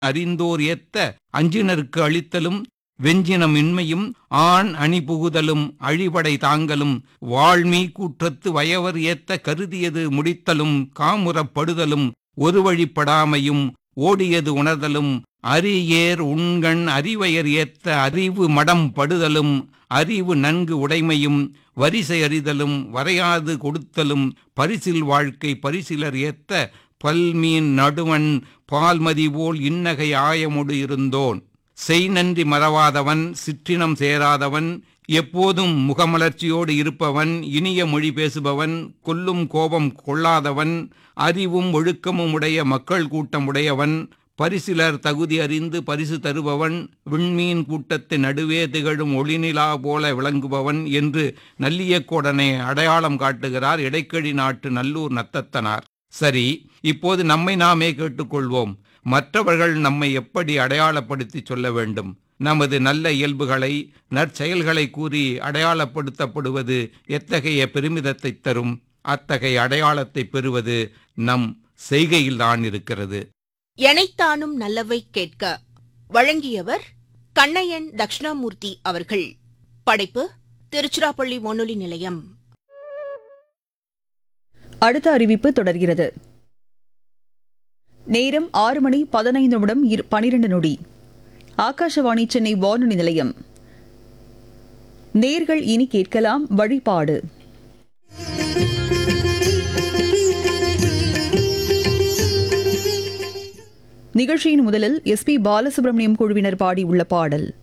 அறிந்தோர் ஏத்த அஞ்சினருக்கு அளித்தலும் வெஞ்சினமின்மையும் ஆண் அணி புகுதலும் அழிபடை தாங்கலும் வாழ்மீ கூற்றத்து வயவர் ஏத்த கருதியது முடித்தலும் காமுறப்படுதலும் ஒருவழிப்படாமையும் ஓடியது உணர்தலும் அரியேர் உண்கண் அறிவயர் ஏத்த அறிவு மடம் படுதலும் அறிவு நன்கு உடைமையும் வரிசை அறிதலும் வரையாது கொடுத்தலும் பரிசில் வாழ்க்கை பரிசிலர் ஏத்த பல்மீன் நடுவன் பால்மதி போல் இன்னகை ஆயமுடு இருந்தோன் செய் நன்றி மறவாதவன் சிற்றினம் சேராதவன் எப்போதும் முகமலர்ச்சியோடு இருப்பவன் இனிய மொழி பேசுபவன் கொல்லும் கோபம் கொள்ளாதவன் அறிவும் ஒழுக்கமும் உடைய மக்கள் கூட்டம் உடையவன் பரிசிலர் தகுதி அறிந்து பரிசு தருபவன் விண்மீன் கூட்டத்தின் நடுவே திகழும் ஒளிநிலா போல விளங்குபவன் என்று நல்லியக்கோடனை அடையாளம் காட்டுகிறார் இடைக்கழி நாட்டு நல்லூர் நத்தத்தனார் சரி இப்போது நம்மை நாமே கேட்டுக்கொள்வோம் மற்றவர்கள் நம்மை எப்படி அடையாளப்படுத்தி சொல்ல வேண்டும் நமது நல்ல இயல்புகளை நற்செயல்களை கூறி அடையாளப்படுத்தப்படுவது எத்தகைய பெருமிதத்தை தரும் அத்தகைய அடையாளத்தை பெறுவது நம் செய்கையில்தான் இருக்கிறது எனைத்தானும் நல்லவை கேட்க வழங்கியவர் கண்ணையன் தட்சிணாமூர்த்தி அவர்கள் படைப்பு திருச்சிராப்பள்ளி வானொலி நிலையம் அடுத்த அறிவிப்பு தொடர்கிறது நேரம் ஆறு மணி பதினைந்து நிமிடம் இரு- பனிரெண்டு நொடி ஆகாஷவாணி சென்னை வானொலி நிலையம் நேர்கள் இனி கேட்கலாம் வழிபாடு நிகழ்ச்சியின் முதலில் எஸ் பி பாலசுப்ரமணியம் குழுவினர் பாடியுள்ள பாடல்